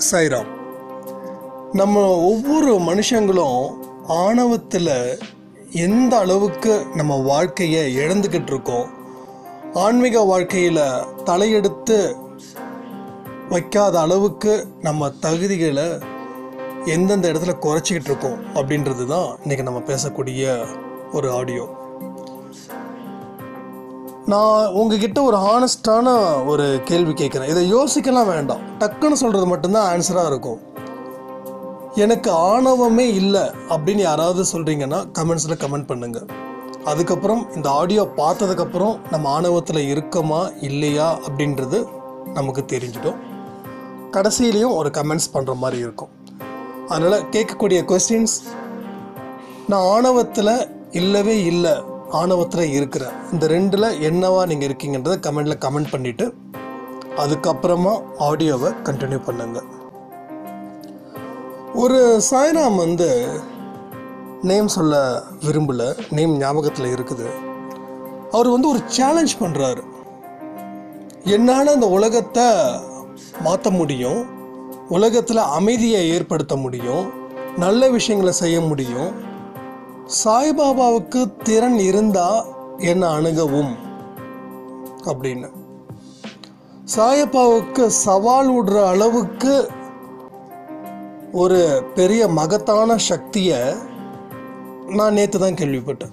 சாய்ராம் நம்ம ஒவ்வொரு மனுஷங்களும் ஆணவத்தில் எந்த அளவுக்கு நம்ம வாழ்க்கையை இழந்துக்கிட்டு இருக்கோம் ஆன்மீக வாழ்க்கையில் தலையெடுத்து வைக்காத அளவுக்கு நம்ம தகுதிகளை எந்தெந்த இடத்துல குறைச்சிக்கிட்டு இருக்கோம் அப்படின்றது தான் இன்றைக்கி நம்ம பேசக்கூடிய ஒரு ஆடியோ நான் உங்ககிட்ட ஒரு ஹானஸ்டான ஒரு கேள்வி கேட்குறேன் இதை யோசிக்கலாம் வேண்டாம் டக்குன்னு சொல்கிறது மட்டும்தான் ஆன்சராக இருக்கும் எனக்கு ஆணவமே இல்லை அப்படின்னு யாராவது சொல்கிறீங்கன்னா கமெண்ட்ஸில் கமெண்ட் பண்ணுங்கள் அதுக்கப்புறம் இந்த ஆடியோ பார்த்ததுக்கப்புறம் நம்ம ஆணவத்தில் இருக்கோமா இல்லையா அப்படின்றது நமக்கு தெரிஞ்சிடும் கடைசியிலையும் ஒரு கமெண்ட்ஸ் பண்ணுற மாதிரி இருக்கும் அதனால் கேட்கக்கூடிய கொஸ்டின்ஸ் நான் ஆணவத்தில் இல்லவே இல்லை ஆணவத்தில் இருக்கிறேன் இந்த ரெண்டில் என்னவா நீங்கள் இருக்கீங்கன்றதை கமெண்டில் கமெண்ட் பண்ணிவிட்டு அதுக்கப்புறமா ஆடியோவை கண்டினியூ பண்ணுங்கள் ஒரு சாய்ராம் வந்து நேம் சொல்ல விரும்பல நேம் ஞாபகத்தில் இருக்குது அவர் வந்து ஒரு சேலஞ்ச் பண்ணுறாரு என்னால் இந்த உலகத்தை மாற்ற முடியும் உலகத்தில் அமைதியை ஏற்படுத்த முடியும் நல்ல விஷயங்களை செய்ய முடியும் சாய்பாபாவுக்கு திறன் இருந்தால் என்னை அணுகவும் அப்படின்னு சாயப்பாவுக்கு சவால் விடுற அளவுக்கு ஒரு பெரிய மகத்தான சக்தியை நான் நேற்று தான் கேள்விப்பட்டேன்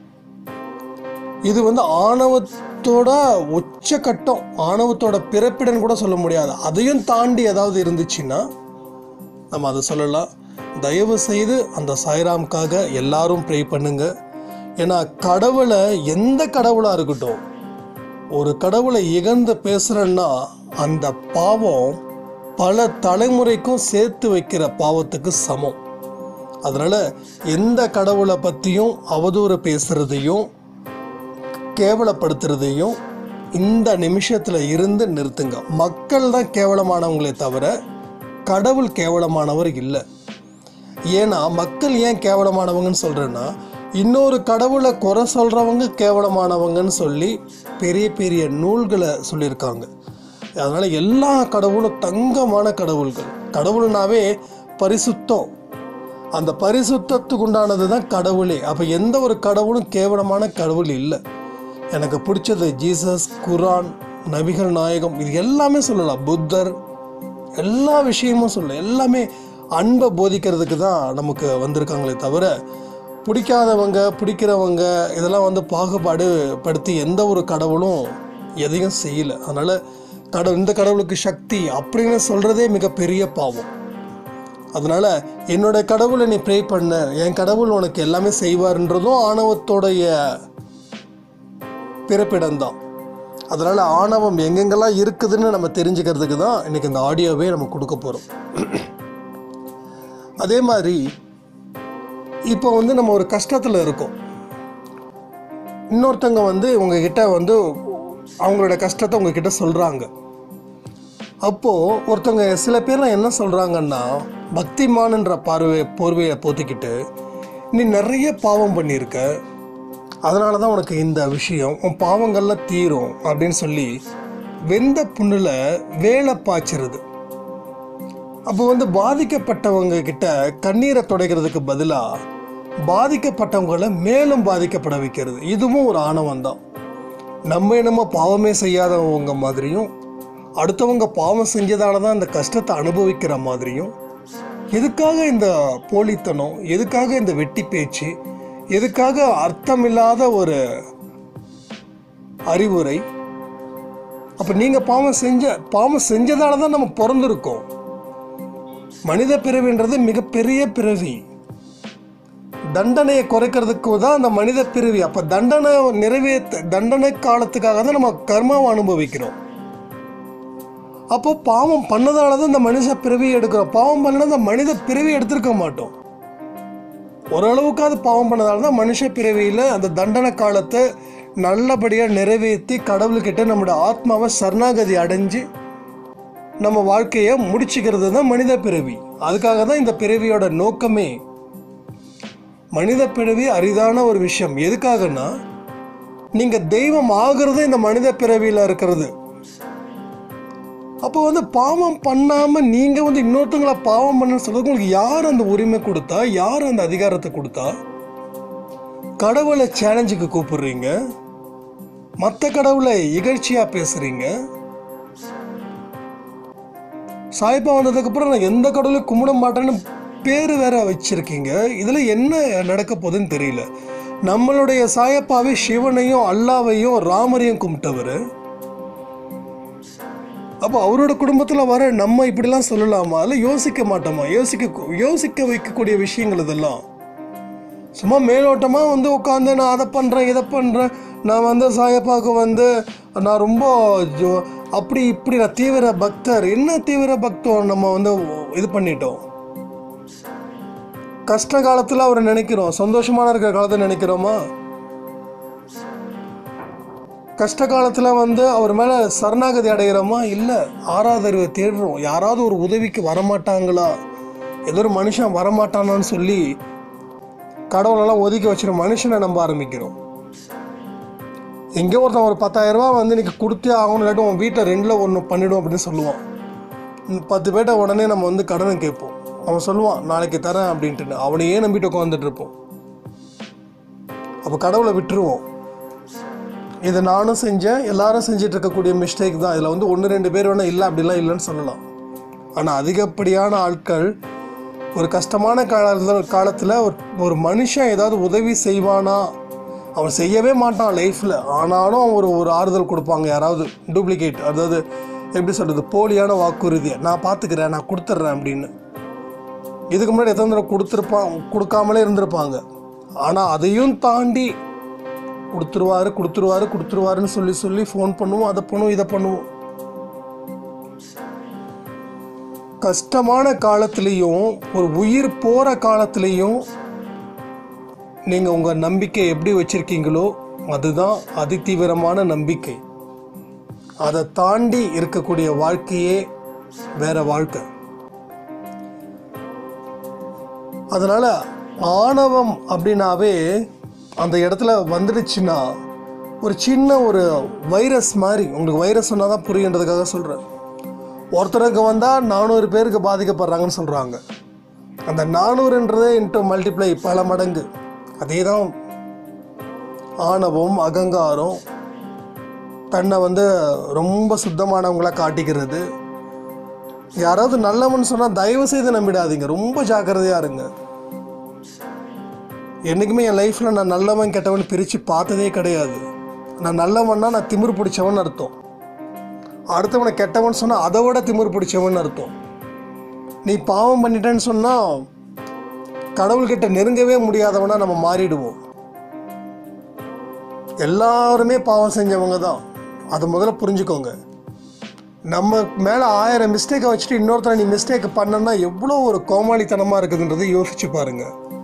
இது வந்து ஆணவத்தோட உச்சக்கட்டம் ஆணவத்தோட பிறப்பிடன் கூட சொல்ல முடியாது அதையும் தாண்டி ஏதாவது இருந்துச்சுன்னா நம்ம அதை சொல்லலாம் தயவு செய்து அந்த சாய்ராம்காக எல்லாரும் ப்ரே பண்ணுங்க ஏன்னா கடவுளை எந்த கடவுளாக இருக்கட்டும் ஒரு கடவுளை இகழ்ந்து பேசுகிறேன்னா அந்த பாவம் பல தலைமுறைக்கும் சேர்த்து வைக்கிற பாவத்துக்கு சமம் அதனால் எந்த கடவுளை பற்றியும் அவதூறு பேசுகிறதையும் கேவலப்படுத்துறதையும் இந்த நிமிஷத்தில் இருந்து நிறுத்துங்க மக்கள் தான் கேவலமானவங்களே தவிர கடவுள் கேவலமானவர் இல்லை ஏன்னா மக்கள் ஏன் கேவலமானவங்கன்னு சொல்கிறேன்னா இன்னொரு கடவுளை குறை சொல்கிறவங்க கேவலமானவங்கன்னு சொல்லி பெரிய பெரிய நூல்களை சொல்லியிருக்காங்க அதனால் எல்லா கடவுளும் தங்கமான கடவுள்கள் கடவுள்னாவே பரிசுத்தம் அந்த பரிசுத்தத்துக்கு உண்டானது தான் கடவுளே அப்போ எந்த ஒரு கடவுளும் கேவலமான கடவுள் இல்லை எனக்கு பிடிச்சது ஜீசஸ் குரான் நபிகள் நாயகம் இது எல்லாமே சொல்லலாம் புத்தர் எல்லா விஷயமும் சொல்லலாம் எல்லாமே அன்பை போதிக்கிறதுக்கு தான் நமக்கு வந்திருக்காங்களே தவிர பிடிக்காதவங்க பிடிக்கிறவங்க இதெல்லாம் வந்து பாகுபாடு படுத்தி எந்த ஒரு கடவுளும் எதையும் செய்யலை அதனால் கடவுள் இந்த கடவுளுக்கு சக்தி அப்படின்னு சொல்கிறதே மிகப்பெரிய பாவம் அதனால் என்னோட கடவுளை நீ ப்ரே பண்ண என் கடவுள் உனக்கு எல்லாமே செய்வார்ன்றதும் ஆணவத்தோடைய பிறப்பிடம்தான் அதனால் ஆணவம் எங்கெங்கெல்லாம் இருக்குதுன்னு நம்ம தெரிஞ்சுக்கிறதுக்கு தான் இன்றைக்கி இந்த ஆடியோவே நம்ம கொடுக்க போகிறோம் அதே மாதிரி இப்போ வந்து நம்ம ஒரு கஷ்டத்தில் இருக்கோம் இன்னொருத்தவங்க வந்து உங்ககிட்ட வந்து அவங்களோட கஷ்டத்தை உங்ககிட்ட சொல்கிறாங்க அப்போது ஒருத்தவங்க சில பேர்லாம் என்ன சொல்கிறாங்கன்னா பக்திமான்ன்ற பார்வை போர்வையை போத்திக்கிட்டு நீ நிறைய பாவம் பண்ணியிருக்க அதனால தான் உனக்கு இந்த விஷயம் உன் பாவங்கள்லாம் தீரும் அப்படின்னு சொல்லி வெந்த புண்ணில் வேலை பாய்ச்சிருது அப்போ வந்து பாதிக்கப்பட்டவங்க கிட்ட கண்ணீரை துடைக்கிறதுக்கு பதிலாக பாதிக்கப்பட்டவங்களை மேலும் பாதிக்கப்பட வைக்கிறது இதுவும் ஒரு ஆணவம் தான் நம்ம என்னமோ பாவமே செய்யாதவங்க மாதிரியும் அடுத்தவங்க பாவம் செஞ்சதால தான் இந்த கஷ்டத்தை அனுபவிக்கிற மாதிரியும் எதுக்காக இந்த போலித்தனம் எதுக்காக இந்த வெட்டி பேச்சு எதுக்காக அர்த்தமில்லாத ஒரு அறிவுரை அப்போ நீங்கள் பாவம் செஞ்ச பாவம் செஞ்சதால தான் நம்ம பிறந்திருக்கோம் மனித பிறவின்றது மிகப்பெரிய பிறவி தண்டனையை குறைக்கிறதுக்கு தான் அந்த மனித பிறவி அப்போ தண்டனை நிறைவேற்ற தண்டனை காலத்துக்காக தான் நம்ம கர்மாவை அனுபவிக்கிறோம் அப்போ பாவம் பண்ணதால தான் இந்த மனுஷ பிறவி எடுக்கிறோம் பாவம் பண்ணனா இந்த மனித பிறவி எடுத்திருக்க மாட்டோம் ஓரளவுக்காவது பாவம் பண்ணதால தான் மனுஷ பிறவியில் அந்த தண்டனை காலத்தை நல்லபடியாக நிறைவேற்றி கடவுள்கிட்ட நம்மளோட ஆத்மாவை சரணாகதி அடைஞ்சு நம்ம வாழ்க்கையை முடிச்சுக்கிறது தான் மனித பிறவி அதுக்காக தான் இந்த பிறவியோட நோக்கமே மனித பிறவி அரிதான ஒரு விஷயம் எதுக்காகன்னா நீங்கள் தெய்வம் ஆகிறது இந்த மனித பிறவியில் இருக்கிறது அப்போ வந்து பாவம் பண்ணாமல் நீங்கள் வந்து இன்னொருத்தங்கள பாவம் பண்ண சொல்றது உங்களுக்கு யார் அந்த உரிமை கொடுத்தா யார் அந்த அதிகாரத்தை கொடுத்தா கடவுளை சேலஞ்சுக்கு கூப்பிடுறீங்க மற்ற கடவுளை இகழ்ச்சியாக பேசுகிறீங்க சாய்பா வந்ததுக்கப்புறம் நான் எந்த கடவுளையும் கும்பிட மாட்டேன்னு பேர் வேற வச்சிருக்கீங்க இதில் என்ன நடக்க போகுதுன்னு தெரியல நம்மளுடைய சாயப்பாவே சிவனையும் அல்லாவையும் ராமரையும் கும்பிட்டவர் அப்போ அவரோட குடும்பத்தில் வர நம்ம இப்படிலாம் சொல்லலாமா இல்லை யோசிக்க மாட்டோமா யோசிக்க யோசிக்க வைக்கக்கூடிய விஷயங்கள் இதெல்லாம் சும்மா மேலோட்டமாக வந்து உட்காந்து நான் அதை பண்ணுறேன் இதை பண்ணுறேன் நான் வந்து சாயப்பாவுக்கு வந்து நான் ரொம்ப ஜோ- அப்படி இப்படி நான் தீவிர பக்தர் என்ன தீவிர பக்தம் நம்ம வந்து இது பண்ணிட்டோம் கஷ்ட காலத்தில் அவரை நினைக்கிறோம் சந்தோஷமான இருக்கிற காலத்தை நினைக்கிறோமா கஷ்ட காலத்தில் வந்து அவர் மேலே சரணாகதி அடைகிறோமா இல்லை ஆறாதறிவை தேடுறோம் யாராவது ஒரு உதவிக்கு வரமாட்டாங்களா ஏதோ ஒரு மனுஷன் வரமாட்டானான்னு சொல்லி கடவுளெல்லாம் ஒதுக்கி வச்சிரு மனுஷனை நம்ப ஆரம்பிக்கிறோம் எங்கேயோ ஒருத்தன் ஒரு பத்தாயிரம் ரூபாய் வந்து இன்னைக்கு கொடுத்தே ஆகணும் இல்லாட்டி உன் வீட்டில் ரெண்டில் ஒன்று பண்ணிடும் அப்படின்னு சொல்லுவான் இந்த பத்து பேர்ட்ட உடனே நம்ம வந்து கடனை கேட்போம் அவன் சொல்லுவான் நாளைக்கு தரேன் அப்படின்ட்டு அவனையே நம்பிட்டு உட்காந்துட்டு இருப்போம் அப்போ கடவுளை விட்டுருவோம் இதை நானும் செஞ்சேன் எல்லாரும் செஞ்சுட்டு இருக்கக்கூடிய மிஸ்டேக் தான் இதில் வந்து ஒன்று ரெண்டு பேர் வேணால் இல்லை அப்படிலாம் இல்லைன்னு சொல்லலாம் ஆனால் அதிகப்படியான ஆட்கள் ஒரு கஷ்டமான காலத்தில் காலத்தில் ஒரு ஒரு மனுஷன் ஏதாவது உதவி செய்வானா அவன் செய்யவே மாட்டான் லைஃப்பில் ஆனாலும் அவன் ஒரு ஒரு ஆறுதல் கொடுப்பாங்க யாராவது டூப்ளிகேட் அதாவது எப்படி சொல்கிறது போலியான வாக்குறுதியை நான் பார்த்துக்கிறேன் நான் கொடுத்துட்றேன் அப்படின்னு இதுக்கு முன்னாடி எத்தனை தடவை கொடுத்துருப்பான் கொடுக்காமலே இருந்திருப்பாங்க ஆனால் அதையும் தாண்டி கொடுத்துருவாரு கொடுத்துருவாரு கொடுத்துருவாருன்னு சொல்லி சொல்லி ஃபோன் பண்ணுவோம் அதை பண்ணுவோம் இதை பண்ணுவோம் கஷ்டமான காலத்துலேயும் ஒரு உயிர் போகிற காலத்துலேயும் நீங்கள் உங்கள் நம்பிக்கை எப்படி வச்சுருக்கீங்களோ அதுதான் அதிதீவிரமான நம்பிக்கை அதை தாண்டி இருக்கக்கூடிய வாழ்க்கையே வேற வாழ்க்கை அதனால் ஆணவம் அப்படின்னாவே அந்த இடத்துல வந்துடுச்சுன்னா ஒரு சின்ன ஒரு வைரஸ் மாதிரி உங்களுக்கு வைரஸ் சொன்னால் தான் புரியுன்றதுக்காக சொல்கிறேன் ஒருத்தருக்கு வந்தால் நானூறு பேருக்கு பாதிக்கப்படுறாங்கன்னு சொல்கிறாங்க அந்த நானூறுன்றதே இன்ட்டு மல்டிப்ளை பல மடங்கு அதே தான் ஆணவம் அகங்காரம் தன்னை வந்து ரொம்ப சுத்தமானவங்களா காட்டிக்கிறது யாராவது நல்லவன் சொன்னால் தயவு செய்து நம்பிடாதீங்க ரொம்ப ஜாக்கிரதையாக இருங்க என்றைக்குமே என் லைஃப்பில் நான் நல்லவன் கெட்டவன் பிரித்து பார்த்ததே கிடையாது நான் நல்லவன்னா நான் திமிரு பிடிச்சவன் அர்த்தம் அடுத்தவனை கெட்டவன் சொன்னால் அதை விட திமிரு பிடிச்சவன் அர்த்தம் நீ பாவம் பண்ணிட்டேன்னு சொன்னால் கடவுள்கிட்ட நெருங்கவே முடியாதவனா நம்ம மாறிடுவோம் எல்லாருமே பாவம் செஞ்சவங்க தான் அதை முதல்ல புரிஞ்சுக்கோங்க நம்ம மேலே ஆயிரம் மிஸ்டேக்கை வச்சுட்டு இன்னொருத்தரை நீ மிஸ்டேக் பண்ணனா எவ்வளோ ஒரு கோமாளித்தனமாக இருக்குதுன்றதை யோசிச்சு பாருங்க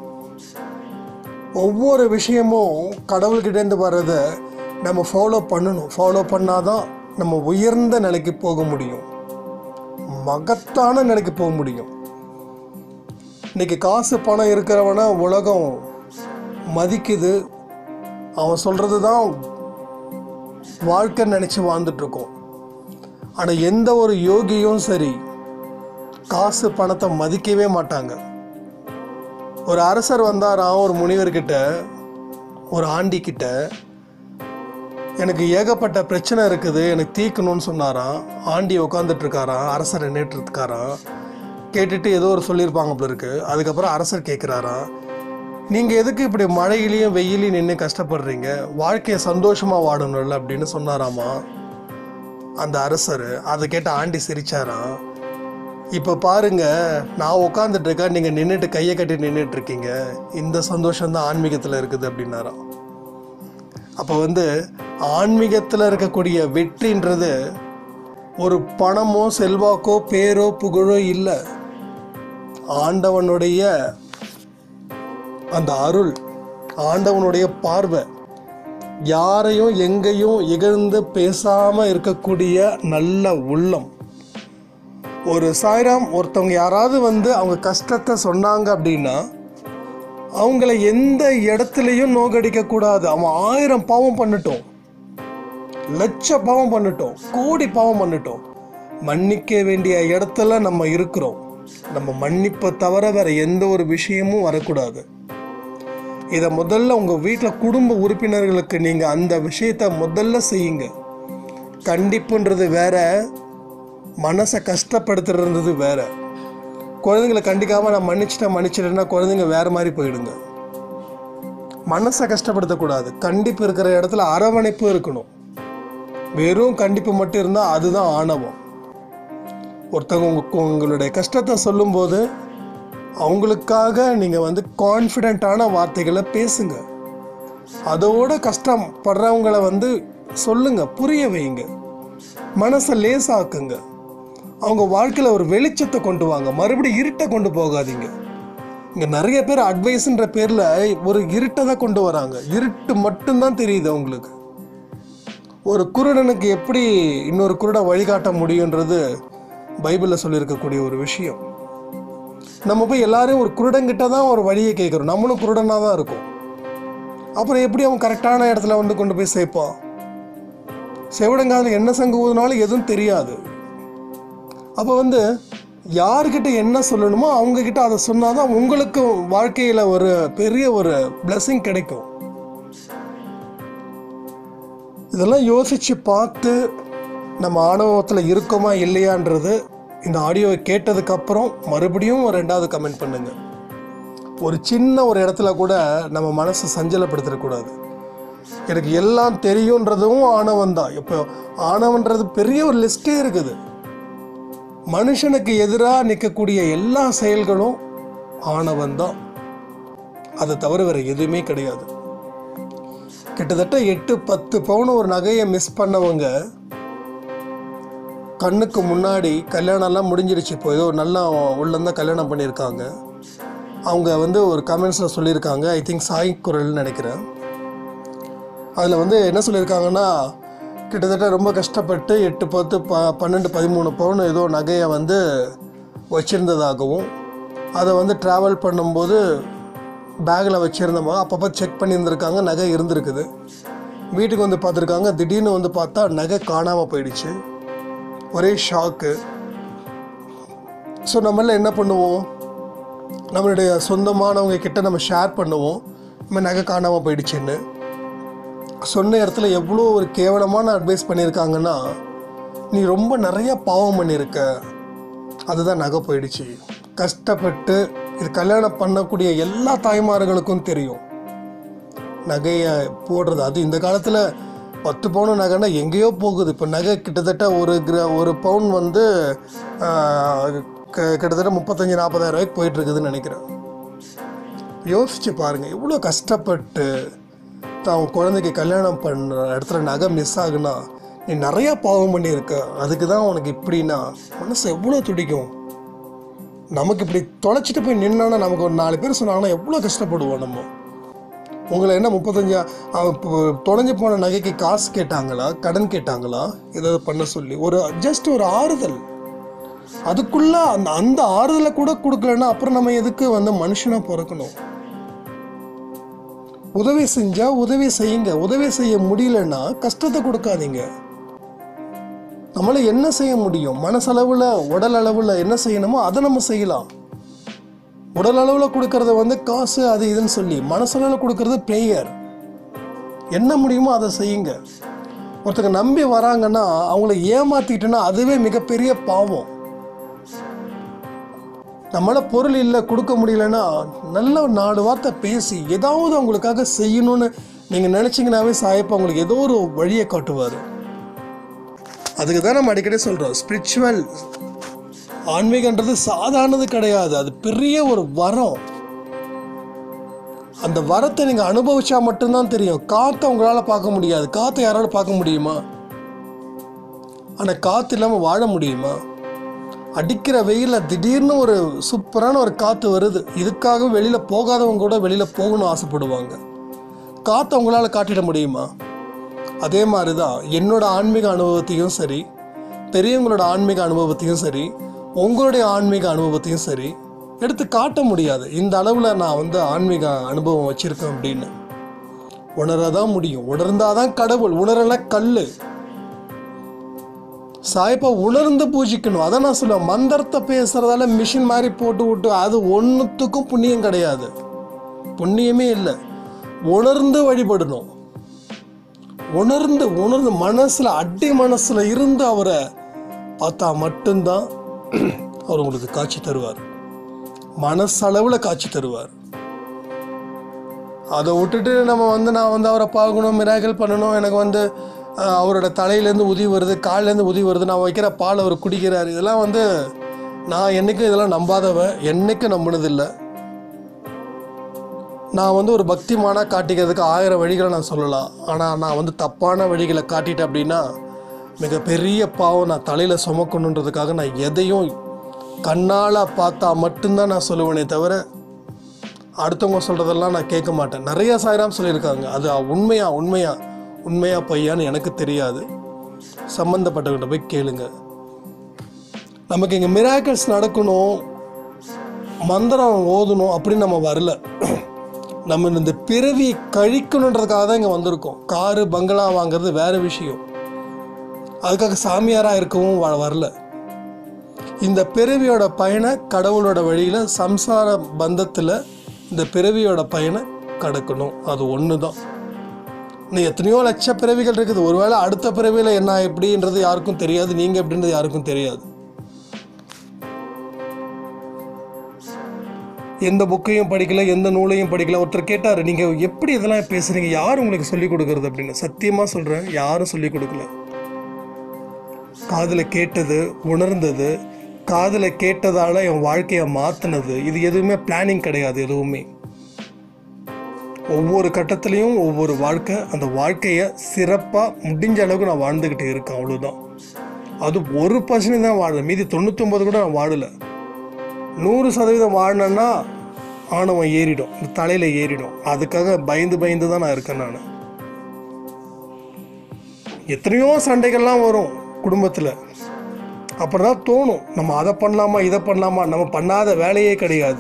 ஒவ்வொரு விஷயமும் கடவுள்கிட்டேருந்து வர்றதை நம்ம ஃபாலோ பண்ணணும் ஃபாலோ பண்ணாதான் நம்ம உயர்ந்த நிலைக்கு போக முடியும் மகத்தான நிலைக்கு போக முடியும் இன்னைக்கு காசு பணம் இருக்கிறவன உலகம் மதிக்குது அவன் சொல்கிறது தான் வாழ்க்கை நினச்சி வாழ்ந்துட்டுருக்கோம் ஆனால் எந்த ஒரு யோகியும் சரி காசு பணத்தை மதிக்கவே மாட்டாங்க ஒரு அரசர் வந்தாராம் ஒரு முனிவர்கிட்ட ஒரு ஆண்டி கிட்ட எனக்கு ஏகப்பட்ட பிரச்சனை இருக்குது எனக்கு தீர்க்கணும்னு சொன்னாராம் ஆண்டி உட்காந்துட்டு இருக்காராம் அரசர் நின்றுட்டு இருக்காராம் கேட்டுட்டு ஏதோ ஒரு சொல்லியிருப்பாங்க போல இருக்கு அதுக்கப்புறம் அரசர் கேட்குறாராம் நீங்கள் எதுக்கு இப்படி மழையிலையும் வெயிலையும் நின்று கஷ்டப்படுறீங்க வாழ்க்கையை சந்தோஷமாக வாடணும்ல அப்படின்னு சொன்னாராமா அந்த அரசர் அதை கேட்ட ஆண்டி சிரிச்சாராம் இப்போ பாருங்க நான் உட்காந்துட்டு இருக்கேன் நீங்கள் நின்றுட்டு கையை கட்டி நின்றுட்டு இருக்கீங்க இந்த சந்தோஷம் தான் ஆன்மீகத்தில் இருக்குது அப்படின்னாராம் அப்போ வந்து ஆன்மீகத்தில் இருக்கக்கூடிய வெற்றின்றது ஒரு பணமோ செல்வாக்கோ பேரோ புகழோ இல்லை ஆண்டவனுடைய அந்த அருள் ஆண்டவனுடைய பார்வை யாரையும் எங்கேயும் இகழ்ந்து பேசாமல் இருக்கக்கூடிய நல்ல உள்ளம் ஒரு சாய்ராம் ஒருத்தவங்க யாராவது வந்து அவங்க கஷ்டத்தை சொன்னாங்க அப்படின்னா அவங்கள எந்த இடத்துலையும் நோகடிக்க கூடாது அவன் ஆயிரம் பாவம் பண்ணட்டும் லட்ச பாவம் பண்ணட்டும் கோடி பாவம் பண்ணட்டும் மன்னிக்க வேண்டிய இடத்துல நம்ம இருக்கிறோம் நம்ம மன்னிப்பை தவிர வேற எந்த ஒரு விஷயமும் வரக்கூடாது இதை முதல்ல உங்கள் வீட்டில் குடும்ப உறுப்பினர்களுக்கு நீங்கள் அந்த விஷயத்தை முதல்ல செய்யுங்க கண்டிப்புன்றது வேற மனசை கஷ்டப்படுத்துறது வேற குழந்தைங்களை கண்டிக்காமல் நான் மன்னிச்சிட்டேன் மன்னிச்சிட்டேன்னா குழந்தைங்க வேற மாதிரி போயிடுங்க மனசை கஷ்டப்படுத்தக்கூடாது கண்டிப்பு இருக்கிற இடத்துல அரவணைப்பு இருக்கணும் வெறும் கண்டிப்பு மட்டும் இருந்தால் அதுதான் ஆணவம் ஒருத்தவங்க உங்க- உங்களுடைய கஷ்டத்தை சொல்லும்போது அவங்களுக்காக நீங்கள் வந்து கான்ஃபிடென்ட்டான வார்த்தைகளை பேசுங்க அதோட கஷ்டப்படுறவங்கள வந்து சொல்லுங்க புரிய வைங்க மனசை லேசாக்குங்க அவங்க வாழ்க்கையில் ஒரு வெளிச்சத்தை கொண்டு வாங்க மறுபடியும் இருட்டை கொண்டு போகாதீங்க இங்கே நிறைய பேர் அட்வைஸ்ன்ற பேரில் ஒரு இருட்டை தான் கொண்டு வராங்க இருட்டு மட்டும்தான் தெரியுது அவங்களுக்கு ஒரு குருடனுக்கு எப்படி இன்னொரு குருடை வழிகாட்ட முடியுன்றது பைபிளில் சொல்லியிருக்கக்கூடிய ஒரு விஷயம் நம்ம போய் எல்லாரையும் ஒரு குருடங்கிட்ட தான் ஒரு வழியை கேட்குறோம் நம்மளும் குருடனாக தான் இருக்கும் அப்புறம் எப்படி அவன் கரெக்டான இடத்துல வந்து கொண்டு போய் சேர்ப்பான் செவிடங்காதில் என்ன சங்கு ஊதுனாலும் எதுவும் தெரியாது அப்போ வந்து யார்கிட்ட என்ன சொல்லணுமோ அவங்க கிட்ட அதை சொன்னாதான் உங்களுக்கு வாழ்க்கையில் ஒரு பெரிய ஒரு blessing கிடைக்கும் இதெல்லாம் யோசித்து பார்த்து நம்ம ஆணவத்தில் இருக்கோமா இல்லையான்றது இந்த ஆடியோவை கேட்டதுக்கப்புறம் மறுபடியும் ஒரு ரெண்டாவது கமெண்ட் பண்ணுங்க ஒரு சின்ன ஒரு இடத்துல கூட நம்ம மனசை சஞ்சலப்படுத்திடக்கூடாது எனக்கு எல்லாம் தெரியுன்றதும் ஆணவம் தான் இப்போ ஆணவன்றது பெரிய ஒரு லிஸ்ட்டே இருக்குது மனுஷனுக்கு எதிராக நிற்கக்கூடிய எல்லா செயல்களும் ஆணவம் தான் அதை தவிர வேறு எதுவுமே கிடையாது கிட்டத்தட்ட எட்டு பத்து பவுன் ஒரு நகையை மிஸ் பண்ணவங்க கண்ணுக்கு முன்னாடி கல்யாணம்லாம் முடிஞ்சிருச்சு இப்போ ஏதோ நல்லா உள்ளந்தான் கல்யாணம் பண்ணியிருக்காங்க அவங்க வந்து ஒரு கமெண்ட்ஸில் சொல்லியிருக்காங்க ஐ திங்க் சாய் குரல்னு நினைக்கிறேன் அதில் வந்து என்ன சொல்லியிருக்காங்கன்னா கிட்டத்தட்ட ரொம்ப கஷ்டப்பட்டு எட்டு பத்து ப பன்னெண்டு பதிமூணு பவுன் ஏதோ நகையை வந்து வச்சுருந்ததாகவும் அதை வந்து ட்ராவல் பண்ணும்போது பேக்கில் வச்சுருந்தோமா அப்பப்போ செக் பண்ணியிருந்திருக்காங்க நகை இருந்திருக்குது வீட்டுக்கு வந்து பார்த்துருக்காங்க திடீர்னு வந்து பார்த்தா நகை காணாமல் போயிடுச்சு ஒரே ஷாக்கு ஸோ நம்மள என்ன பண்ணுவோம் நம்மளுடைய சொந்தமானவங்க கிட்ட நம்ம ஷேர் பண்ணுவோம் நம்ம நகை காணாமல் போயிடுச்சுன்னு சொன்ன இடத்துல எவ்வளோ ஒரு கேவலமான அட்வைஸ் பண்ணியிருக்காங்கன்னா நீ ரொம்ப நிறைய பாவம் பண்ணியிருக்க அதுதான் நகை போயிடுச்சு கஷ்டப்பட்டு இது கல்யாணம் பண்ணக்கூடிய எல்லா தாய்மார்களுக்கும் தெரியும் நகையை போடுறது அது இந்த காலத்தில் பத்து பவுன் நகைன்னா எங்கேயோ போகுது இப்போ நகை கிட்டத்தட்ட ஒரு கிர ஒரு பவுன் வந்து ஆஹ், க- கிட்டத்தட்ட முப்பத்தஞ்சு நாற்பதாயிரம் ரூபாய்க்கு போயிட்டு இருக்குதுன்னு நினைக்கிறேன் யோசிச்சு பாருங்க எவ்வளோ கஷ்டப்பட்டு தான் குழந்தைக்கு கல்யாணம் பண்ணுற இடத்துல நகை மிஸ் ஆகுனா நீ நிறையா பாவம் பண்ணியிருக்க அதுக்கு தான் உனக்கு இப்படின்னா மனசு எவ்வளோ துடிக்கும் நமக்கு இப்படி தொலைச்சிட்டு போய் நின்னானா நமக்கு ஒரு நாலு பேர் சொன்னாங்கன்னா எவ்வளோ கஷ்டப்படுவோம் நம்ம உங்களை என்ன முப்பத்தஞ்சா அவன் இப்போ தொலைஞ்சு போன நகைக்கு காசு கேட்டாங்களா கடன் கேட்டாங்களா ஏதாவது பண்ண சொல்லி ஒரு ஜஸ்ட் ஒரு ஆறுதல் அதுக்குள்ள அந்த அந்த ஆறுதலை கூட கொடுக்கலன்னா அப்புறம் நம்ம எதுக்கு வந்து மனுஷனா பிறக்கணும் உதவி செஞ்சா உதவி செய்யுங்க உதவி செய்ய முடியலன்னா கஷ்டத்தை கொடுக்காதீங்க நம்மளால என்ன செய்ய முடியும் மனசளவில் உடல் அளவில் என்ன செய்யணுமோ அதை நம்ம செய்யலாம் உடல் அளவில் கொடுக்கறத வந்து காசு அது இதுன்னு சொல்லி மனசளவில் கொடுக்கறது ப்ரேயர் என்ன முடியுமோ அதை செய்யுங்க ஒருத்தங்க நம்பி வராங்கன்னா அவங்கள ஏமாத்திட்டோன்னா அதுவே மிகப்பெரிய பாவம் நம்மளால பொருள் இல்லை கொடுக்க முடியலன்னா நல்ல ஒரு நாலு வார்த்தை பேசி ஏதாவது அவங்களுக்காக செய்யணும்னு நீங்கள் நினச்சிங்கனாவே சாயப்பா உங்களுக்கு ஏதோ ஒரு வழியை காட்டுவார் அதுக்கு தான் நம்ம அடிக்கடி சொல்கிறோம் ஸ்பிரிச்சுவல் ஆன்மீகன்றது சாதாரணது கிடையாது அது பெரிய ஒரு வரம் அந்த வரத்தை நீங்கள் அனுபவிச்சா மட்டும்தான் தெரியும் காற்றை உங்களால் பார்க்க முடியாது காற்றை யாரால பார்க்க முடியுமா ஆனால் காற்று இல்லாமல் வாழ முடியுமா அடிக்கிற வெயிலில் திடீர்னு ஒரு சூப்பரான ஒரு காற்று வருது இதுக்காக வெளியில் போகாதவங்க கூட வெளியில் போகணும்னு ஆசைப்படுவாங்க காற்றை உங்களால் காட்டிட முடியுமா அதே மாதிரி தான் என்னோட ஆன்மீக அனுபவத்தையும் சரி பெரியவங்களோட ஆன்மீக அனுபவத்தையும் சரி உங்களுடைய ஆன்மீக அனுபவத்தையும் சரி எடுத்து காட்ட முடியாது இந்த அளவில் நான் வந்து ஆன்மீக அனுபவம் வச்சுருக்கேன் அப்படின்னு உணரதான் முடியும் உணர்ந்தாதான் கடவுள் உணரல கல் சாயப்பா உணர்ந்து பூஜிக்கணும் அதை நான் சொல்லுவேன் மந்திரத்தை பேசுறதால மிஷின் மாதிரி போட்டு விட்டு அது ஒன்றுத்துக்கும் புண்ணியம் கிடையாது புண்ணியமே இல்லை உணர்ந்து வழிபடணும் உணர்ந்து உணர்ந்து மனசுல அடி மனசுல இருந்து அவரை பார்த்தா மட்டும்தான் அவர் உங்களுக்கு காட்சி தருவார் மனசளவில் காட்சி தருவார் அதை விட்டுட்டு நம்ம வந்து நான் வந்து அவரை பார்க்கணும் மிராக்கல் பண்ணணும் எனக்கு வந்து அஹ், அவரோட தலையிலேருந்து உதவி வருது கால்லேருந்து உதவி வருது நான் வைக்கிற பால் அவர் குடிக்கிறார் இதெல்லாம் வந்து நான் என்றைக்கும் இதெல்லாம் நம்பாதவன் என்றைக்கும் நம்பினதில்லை நான் வந்து ஒரு பக்திமானாக காட்டிக்கிறதுக்கு ஆயிரம் வழிகளை நான் சொல்லலாம் ஆனால் நான் வந்து தப்பான வழிகளை காட்டிட்டேன் அப்படின்னா மிகப்பெரிய பாவம் நான் தலையில் சுமக்கணுன்றதுக்காக நான் எதையும் கண்ணால் பார்த்தா மட்டும்தான் நான் சொல்லுவேனே தவிர அடுத்தவங்க சொல்கிறதெல்லாம் நான் கேட்க மாட்டேன் நிறைய சாய்ராம் சொல்லியிருக்காங்க அது உண்மையா உண்மையா உண்மையா பொய்யான்னு எனக்கு தெரியாது சம்மந்தப்பட்டவங்கிட்ட போய் கேளுங்க நமக்கு இங்கே மிராக்கிள்ஸ் நடக்கணும் மந்திரம் ஓதணும் அப்படின்னு நம்ம வரல நம்ம இந்த பிறவி கழிக்கணுன்றதுக்காக தான் இங்கே வந்திருக்கோம் காரு பங்களா வாங்குறது வேற விஷயம் அதுக்காக சாமியாராக இருக்கவும் வ- வரல இந்த பிறவியோட பயனை கடவுளோட வழியில் சம்சார பந்தத்தில் இந்த பிறவியோட பயனை கடக்கணும் அது ஒன்று தான் இன்னும் எத்தனையோ லட்ச பிறவிகள் இருக்குது ஒருவேளை அடுத்த பிறவியில் என்ன எப்படின்றது யாருக்கும் தெரியாது நீங்கள் எப்படின்றது யாருக்கும் தெரியாது எந்த புக்கையும் படிக்கல எந்த நூலையும் படிக்கல ஒருத்தர் கேட்டார் நீங்கள் எப்படி இதெல்லாம் பேசுகிறீங்க யார் உங்களுக்கு சொல்லிக் கொடுக்கறது அப்படின்னு சத்தியமாக சொல்கிறேன் யாரும் சொல்லிக் கொடுக்கல காதில் கேட்டது உணர்ந்தது காதில் கேட்டதால் என் வாழ்க்கையை மாற்றினது இது எதுவுமே பிளானிங் கிடையாது எதுவுமே ஒவ்வொரு கட்டத்துலேயும் ஒவ்வொரு வாழ்க்கை அந்த வாழ்க்கையை சிறப்பாக முடிஞ்ச அளவுக்கு நான் வாழ்ந்துக்கிட்டு இருக்கேன் அவ்வளோதான் அது ஒரு பர்சன்ட் தான் வாழல மீதி தொண்ணூத்தொம்பது கூட நான் வாழலை நூறு சதவீதம் வாழ்னேன்னா ஆணவம் ஏறிடும் இந்த தலையில் ஏறிடும் அதுக்காக பயந்து பயந்து தான் நான் இருக்கேன் நான் எத்தனையோ சண்டைகள்லாம் வரும் குடும்பத்தில் அப்புறம் தான் தோணும் நம்ம அதை பண்ணலாமா இதை பண்ணலாமா நம்ம பண்ணாத வேலையே கிடையாது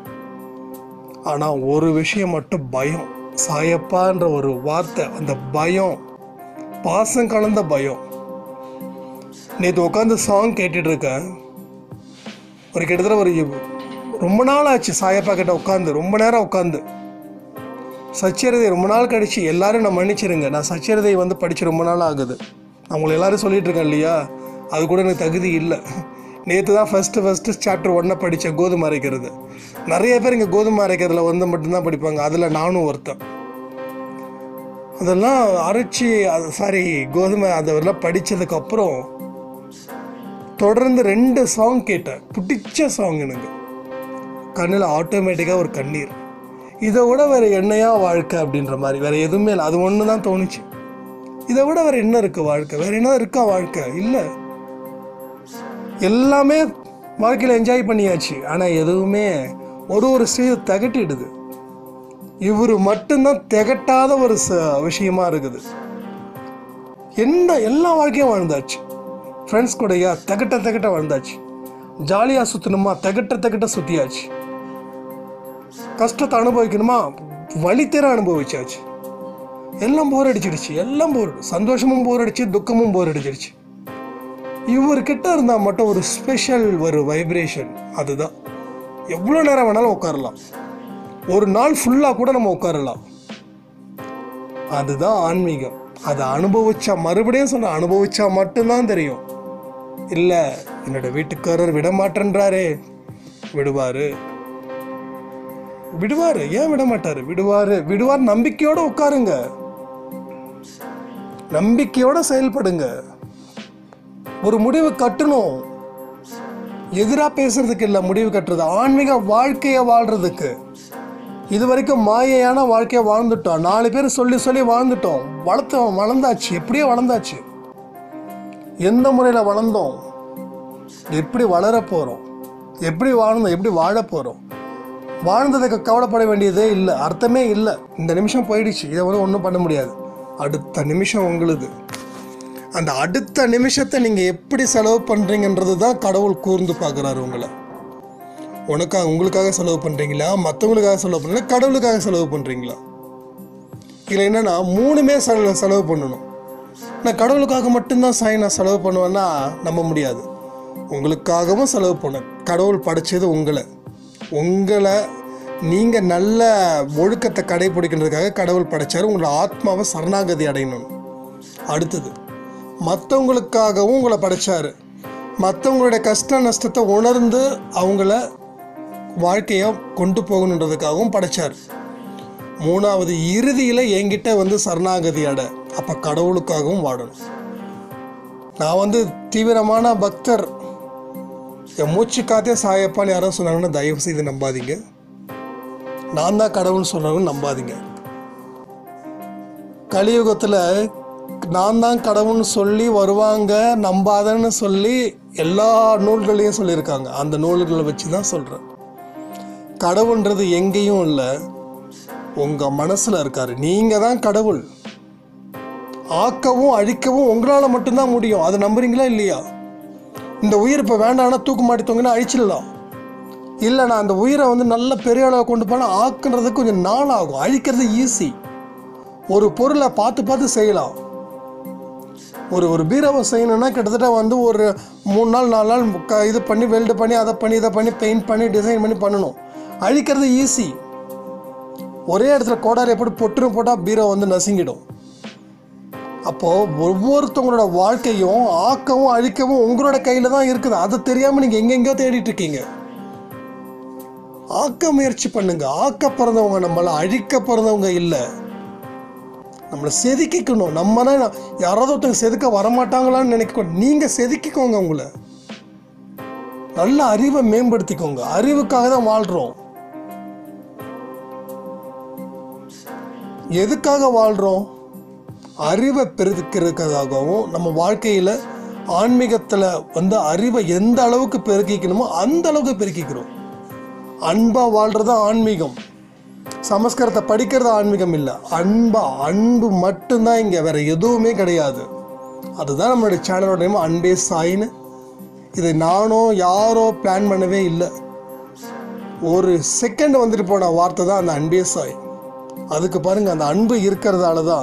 ஆனால் ஒரு விஷயம் மட்டும் பயம் சாயப்பான்ற ஒரு வார்த்தை அந்த பயம் பாசம் கலந்த பயம் நேற்று உட்காந்து சாங் கேட்டுட்டு இருக்கேன் ஒரு கிட்டத்தட்ட ஒரு ரொம்ப நாள் ஆச்சு சாயப்பா கிட்ட உட்காந்து ரொம்ப நேரம் உட்காந்து சச்சரிதை ரொம்ப நாள் கழிச்சு எல்லாரும் நான் மன்னிச்சிருங்க நான் சச்சரிதை வந்து படித்து ரொம்ப நாள் ஆகுது நான் உங்களை எல்லாரும் சொல்லிட்டு இருக்கேன் இல்லையா அது கூட எனக்கு தகுதி இல்லை நேற்று தான் ஃபஸ்ட்டு ஃபஸ்ட்டு சாப்டர் ஒன்றை படித்தேன் கோதுமை அரைக்கிறது நிறைய பேர் இங்கே கோதுமை அரைக்கிறதுல வந்து மட்டும்தான் படிப்பாங்க அதில் நானும் ஒருத்தன் அதெல்லாம் அரைச்சி அது சாரி கோதுமை அதெல்லாம் படித்ததுக்கப்புறம் தொடர்ந்து ரெண்டு சாங் கேட்டேன் பிடிச்ச சாங் எனக்கு கண்ணில் ஆட்டோமேட்டிக்காக ஒரு கண்ணீர் இதை விட வேறு என்னையா வாழ்க்கை அப்படின்ற மாதிரி வேறு எதுவுமே இல்லை அது ஒன்று தான் தோணுச்சு இதை விட வேறு என்ன இருக்குது வாழ்க்கை வேறு என்ன இருக்கா வாழ்க்கை இல்லை எல்லாமே வாழ்க்கையில் என்ஜாய் பண்ணியாச்சு ஆனால் எதுவுமே ஒரு ஒரு ஸ்டேஜ் திகட்டிடுது இவர் மட்டும்தான் திகட்டாத ஒரு ச விஷயமா இருக்குது என்ன எல்லா வாழ்க்கையும் வாழ்ந்தாச்சு ஃப்ரெண்ட்ஸ் கூடயா திகட்ட திகட்ட வாழ்ந்தாச்சு ஜாலியாக சுற்றணுமா திகட்ட திகட்ட சுற்றியாச்சு கஷ்டத்தை அனுபவிக்கணுமா வழித்தேர அனுபவிச்சாச்சு எல்லாம் போர் அடிச்சிடுச்சு எல்லாம் போர் சந்தோஷமும் போர் அடிச்சு துக்கமும் போர் அடிச்சிடுச்சு இவர்கிட்ட இருந்தால் மட்டும் ஒரு ஸ்பெஷல் ஒரு வைப்ரேஷன் அதுதான் எவ்வளோ நேரம் வேணாலும் உட்காரலாம் ஒரு நாள் ஃபுல்லாக கூட நம்ம உட்காரலாம் அதுதான் ஆன்மீகம் அதை அனுபவிச்சா மறுபடியும் சொன்ன அனுபவிச்சா மட்டும்தான் தெரியும் இல்லை என்னோட வீட்டுக்காரர் விட மாட்டேன்றாரே விடுவாரு விடுவாரு ஏன் விட மாட்டாரு விடுவாரு விடுவார் நம்பிக்கையோட உட்காருங்க நம்பிக்கையோட செயல்படுங்க ஒரு முடிவு கட்டணும் எதிராக பேசுறதுக்கு இல்லை முடிவு கட்டுறது ஆன்மீக வாழ்க்கையை வாழ்றதுக்கு இது வரைக்கும் மாயையான வாழ்க்கையை வாழ்ந்துட்டோம் நாலு பேர் சொல்லி சொல்லி வாழ்ந்துட்டோம் வளர்த்தோம் வளர்ந்தாச்சு எப்படியோ வளர்ந்தாச்சு எந்த முறையில் வளர்ந்தோம் எப்படி வளர போகிறோம் எப்படி வாழ்ந்தோம் எப்படி வாழ போகிறோம் வாழ்ந்ததுக்கு கவலைப்பட வேண்டியதே இல்லை அர்த்தமே இல்லை இந்த நிமிஷம் போயிடுச்சு இதை வந்து ஒன்றும் பண்ண முடியாது அடுத்த நிமிஷம் உங்களுது அந்த அடுத்த நிமிஷத்தை நீங்கள் எப்படி செலவு பண்ணுறீங்கன்றது தான் கடவுள் கூர்ந்து பார்க்குறாரு உங்களை உனக்காக உங்களுக்காக செலவு பண்ணுறீங்களா மற்றவங்களுக்காக செலவு பண்ணுறீங்களா கடவுளுக்காக செலவு பண்ணுறீங்களா இதில் என்னென்னா மூணுமே செலவு செலவு பண்ணணும் நான் கடவுளுக்காக மட்டும்தான் சாய் நான் செலவு பண்ணுவேன்னா நம்ப முடியாது உங்களுக்காகவும் செலவு பண்ண கடவுள் படைச்சது உங்களை உங்களை நீங்கள் நல்ல ஒழுக்கத்தை கடைபிடிக்கிறதுக்காக கடவுள் படைச்சார் உங்களோட ஆத்மாவை சரணாகதி அடையணும் அடுத்தது மற்றவங்களுக்காகவும் உங்களை படைச்சார் மற்றவங்களுடைய கஷ்ட நஷ்டத்தை உணர்ந்து அவங்கள வாழ்க்கையை கொண்டு போகணுன்றதுக்காகவும் படைச்சார் மூணாவது இறுதியில் என்கிட்ட வந்து சரணாகதி அடை அப்போ கடவுளுக்காகவும் வாழணும் நான் வந்து தீவிரமான பக்தர் என் மூச்சு காத்தே சாயப்பான்னு யாரோ சொன்னாங்கன்னா தயவு செய்து நம்பாதீங்க நான் தான் கடவுள் சொன்னாலும் நம்பாதீங்க கலியுகத்தில் நான் தான் கடவுள்னு சொல்லி வருவாங்க நம்பாதன்னு சொல்லி எல்லா நூல்களையும் சொல்லியிருக்காங்க அந்த நூல்களை வச்சு தான் சொல்கிறேன் கடவுள்ன்றது எங்கேயும் இல்லை உங்கள் மனசில் இருக்காரு நீங்கள் தான் கடவுள் ஆக்கவும் அழிக்கவும் உங்களால் மட்டும்தான் முடியும் அதை நம்புறீங்களா இல்லையா இந்த உயிர் இப்போ வேண்டாம்னா தூக்கு மாட்டித்தவங்கன்னா அழிச்சிடலாம் இல்லை நான் அந்த உயிரை வந்து நல்ல பெரிய அளவு கொண்டு போனால் ஆக்குன்றதுக்கு கொஞ்சம் நாள் ஆகும் அழிக்கிறது ஈஸி ஒரு பொருளை பார்த்து பார்த்து செய்யலாம் ஒரு ஒரு பீரோவை செய்யணும்னா கிட்டத்தட்ட வந்து ஒரு மூணு நாள் நாலு நாள் க- இது பண்ணி வெல்டு பண்ணி அதை பண்ணி இதை பண்ணி பெயிண்ட் பண்ணி டிசைன் பண்ணி பண்ணணும் அழிக்கிறது ஈஸி ஒரே இடத்துல கோடாரி எப்படி பொட்டுன்னு போட்டால் பீரோ வந்து நசுங்கிடும் அப்போது ஒவ்வொருத்தவங்களோட வாழ்க்கையும் ஆக்கவும் அழிக்கவும் உங்களோட கையில் தான் இருக்குது அது தெரியாமல் நீங்கள் எங்கெங்கேயோ தேடிட்டு இருக்கீங்க ஆக்க முயற்சி பண்ணுங்க ஆக்க பிறந்தவங்க நம்மளை அழிக்க பிறந்தவங்க இல்லை நம்மளை செதுக்கிக்கணும் நம்ம தான் யாராவது ஒருத்தங்க செதுக்க வரமாட்டாங்களான்னு நினைக்கணும் நீங்கள் செதுக்கிக்கோங்க உங்களை நல்ல அறிவை மேம்படுத்திக்கோங்க அறிவுக்காக தான் வாழ்கிறோம் எதுக்காக வாழ்கிறோம் அறிவை பெருக்கிறதுக்காகவும் நம்ம வாழ்க்கையில் ஆன்மீகத்தில் வந்து அறிவை எந்த அளவுக்கு பெருக்கிக்கணுமோ அந்த அளவுக்கு பெருக்கிக்கிறோம் அன்பாக வாழ்கிறது ஆன்மீகம் சமஸ்கிருதத்தை படிக்கிறது ஆன்மீகம் இல்லை அன்பா அன்பு மட்டும்தான் இங்கே வேற எதுவுமே கிடையாது அதுதான் நம்மளுடைய சேனலோட நேம் அன்பே சாயின்னு இதை நானோ யாரோ பிளான் பண்ணவே இல்லை ஒரு செகண்ட் வந்துட்டு போன வார்த்தை தான் அந்த அன்பே சாய் அதுக்கு பாருங்க அந்த அன்பு இருக்கிறதால தான்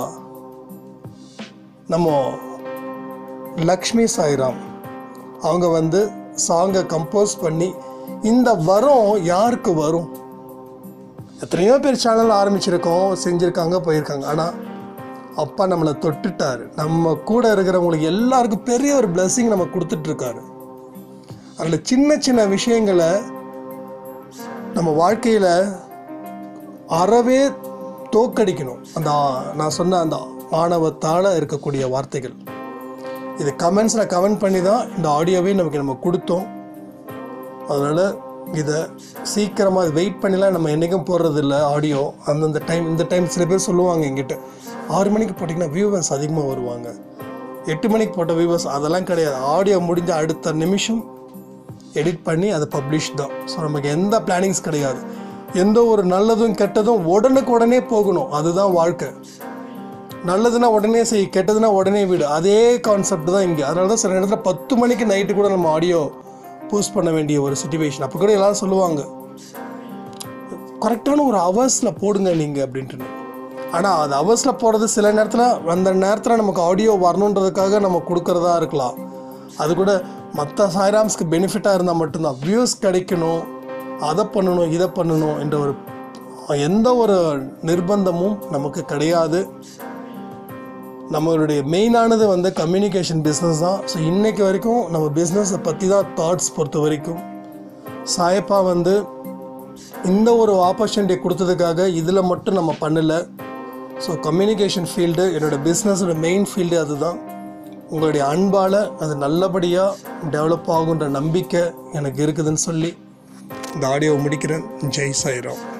நம்ம லக்ஷ்மி சாய்ராம் அவங்க வந்து சாங்கை கம்போஸ் பண்ணி இந்த வரம் யாருக்கு வரும் எத்தனையோ பேர் சேனல் ஆரம்பிச்சிருக்கோம் செஞ்சுருக்காங்க போயிருக்காங்க ஆனால் அப்பா நம்மளை தொட்டுட்டாரு நம்ம கூட இருக்கிறவங்களுக்கு எல்லாருக்கும் பெரிய ஒரு blessing நம்ம கொடுத்துட்ருக்காரு அதில் சின்ன சின்ன விஷயங்களை நம்ம வாழ்க்கையில் அறவே தோக்கடிக்கணும் அந்த நான் சொன்ன அந்த ஆணவத்தால் இருக்கக்கூடிய வார்த்தைகள் இது கமெண்ட்ஸில் கமெண்ட் பண்ணி தான் இந்த ஆடியோவே நமக்கு நம்ம கொடுத்தோம் அதனால் இதை சீக்கிரமாக வெயிட் பண்ணிலாம் நம்ம என்றைக்கும் போடுறது இல்லை ஆடியோ அந்தந்த டைம் இந்த டைம் சில பேர் சொல்லுவாங்க எங்கிட்ட ஆறு மணிக்கு போட்டிங்கன்னா வியூவர்ஸ் அதிகமாக வருவாங்க எட்டு மணிக்கு போட்ட வியூவர்ஸ் அதெல்லாம் கிடையாது ஆடியோ முடிஞ்ச அடுத்த நிமிஷம் எடிட் பண்ணி அதை பப்ளிஷ் தான் ஸோ நமக்கு எந்த பிளானிங்ஸ் கிடையாது எந்த ஒரு நல்லதும் கெட்டதும் உடனுக்கு உடனே போகணும் அதுதான் வாழ்க்கை நல்லதுன்னா உடனே செய் கெட்டதுன்னா உடனே விடு அதே கான்செப்ட் தான் இங்கே அதனால தான் சில நேரத்தில் பத்து மணிக்கு நைட்டு கூட நம்ம ஆடியோ போஸ்ட் பண்ண வேண்டிய ஒரு சுச்சுவேஷன் அப்போ கூட எல்லாரும் சொல்லுவாங்க கரெக்டான ஒரு ஹவர்ஸில் போடுங்க நீங்கள் அப்படின்ட்டு ஆனால் அது ஹவர்ஸில் போடுறது சில நேரத்தில் அந்த நேரத்தில் நமக்கு ஆடியோ வரணுன்றதுக்காக நம்ம கொடுக்கறதா இருக்கலாம் அது கூட மற்ற சாய்ராம்ஸ்க்கு பெனிஃபிட்டாக இருந்தால் மட்டும்தான் வியூஸ் கிடைக்கணும் அதை பண்ணணும் இதை பண்ணணும் என்ற ஒரு எந்த ஒரு நிர்பந்தமும் நமக்கு கிடையாது நம்மளுடைய மெயினானது வந்து கம்யூனிகேஷன் பிஸ்னஸ் தான் ஸோ இன்னைக்கு வரைக்கும் நம்ம பிஸ்னஸை பற்றி தான் தாட்ஸ் பொறுத்த வரைக்கும் சாயப்பா வந்து இந்த ஒரு ஆப்பர்ச்சுனிட்டி கொடுத்ததுக்காக இதில் மட்டும் நம்ம பண்ணலை ஸோ கம்யூனிகேஷன் ஃபீல்டு என்னோடய பிஸ்னஸோட மெயின் ஃபீல்டு அதுதான் உங்களுடைய அன்பால் அது நல்லபடியாக டெவலப் ஆகுன்ற நம்பிக்கை எனக்கு இருக்குதுன்னு சொல்லி இந்த ஆடியோவை முடிக்கிறேன் ஜெய் சாய்ராம்